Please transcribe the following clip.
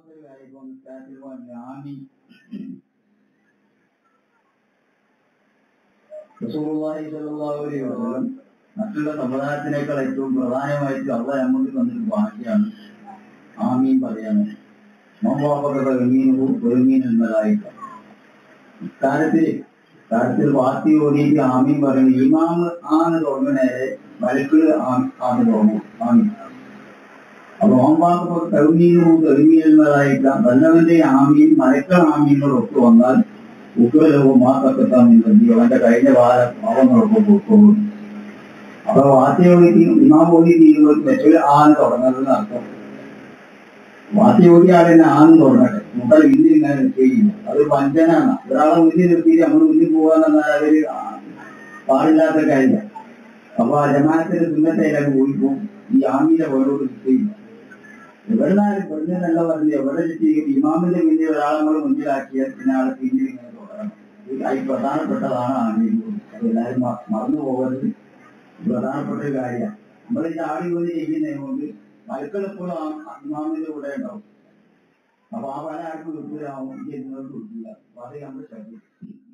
മൂന്നാമത്തെ ഒരു കാര്യം ഇപ്പൊ നിസ്കാരത്തിൽ പറഞ്ഞ ആമി റസൂലുള്ളാഹി സ്വല്ലല്ലാഹു അലൈഹി വസല്ലം മറ്റുള്ള സമുദായത്തിനേക്കാൾ ഏറ്റവും പ്രധാനമായിട്ട് അള്ള നമുക്ക് തന്നൊരു ഭാഷയാണ് ആമീൻ പറയാന് മോഹോപകത എങ്ങീനവും ഒരുങ്ങീൻ എന്നതായിക്ക ഇക്കാലത്തിൽ ഇക്കാലത്തിൽ വാർത്തി ഓടിയിട്ട് ആമീൻ പറയുന്നത് ഇമാമ് ആണ് തുടങ്ങണേ മലക്കുകൾ ആണ് തുടങ്ങും ആമീൻ അപ്പൊ ഓമ്പാക്ക് കരുമീനവും കരുമീൻ എന്നതായിക്കാം വല്ലവന്റെ ആമീൻ മലക്കൾ ആമീനോടൊക്കെ വന്നാൽ ഉഗ്രലവും മാത്തക്കെത്താൻ വേണ്ടി അവന്റെ കഴിഞ്ഞ കാല പാവങ്ങളൊക്കെ കൊടുക്കും അപ്പൊ വാർത്തയോടി ഇമാം ഓടി തീരുമ്പോൾ മറ്റൊരു ആന്ന് തുടങ്ങുന്നതെന്ന് അർത്ഥം വാർത്തയോടി ആളെന്നെ ആന്ന് തുടങ്ങട്ടെ മുട്ട വില്ല് ഇങ്ങനെ ചെയ്യില്ല അത് വഞ്ചനാണ് ഒരാളെ മുന്നിൽ നിർത്തിയിട്ട് നമ്മൾ മുന്നിൽ പോകാന്ന് അവര് പാടില്ലാത്ത കാര്യം അപ്പൊ ആ ജമാഅത്തിന്റെ സുന്നത്തേലൊക്കെ പോയിപ്പോ ഈ ആമീന്റെ പോലോട് കിട്ടിയില്ല എവിടെന്നാലും പെണ്ണ് നല്ല പറഞ്ഞു എവിടെ കിട്ടിയെങ്കിൽ ഇമാമിന്റെ മുന്നിൽ ഒരാളെ നമ്മൾ മുന്നിലാക്കിയാൽ പിന്നെ ആളെ പിന്നിൽ ഇങ്ങനെ തുടരണം ഇത് അതിൽ പ്രധാനപ്പെട്ടതാണ് ആമീൻ അത് എല്ലാവരും മ- മറന്നു പോകരുത് ഇത് പ്രധാനപ്പെട്ട ഒരു കാര്യമാണ് നമ്മൾ ഈ ആടി പോലെ ചെയ്യുന്നത് കൊണ്ട് മലക്കളെപ്പോഴും ഇമാമിന്റെ കൂടെ ഉണ്ടാവും അപ്പൊ ആ പല ആർക്കും കിട്ടൂലാവും ചെയ്യുന്നവർക്ക് കിട്ടില്ല അപ്പൊ അത് നമ്മൾ ശ്രദ്ധിക്കും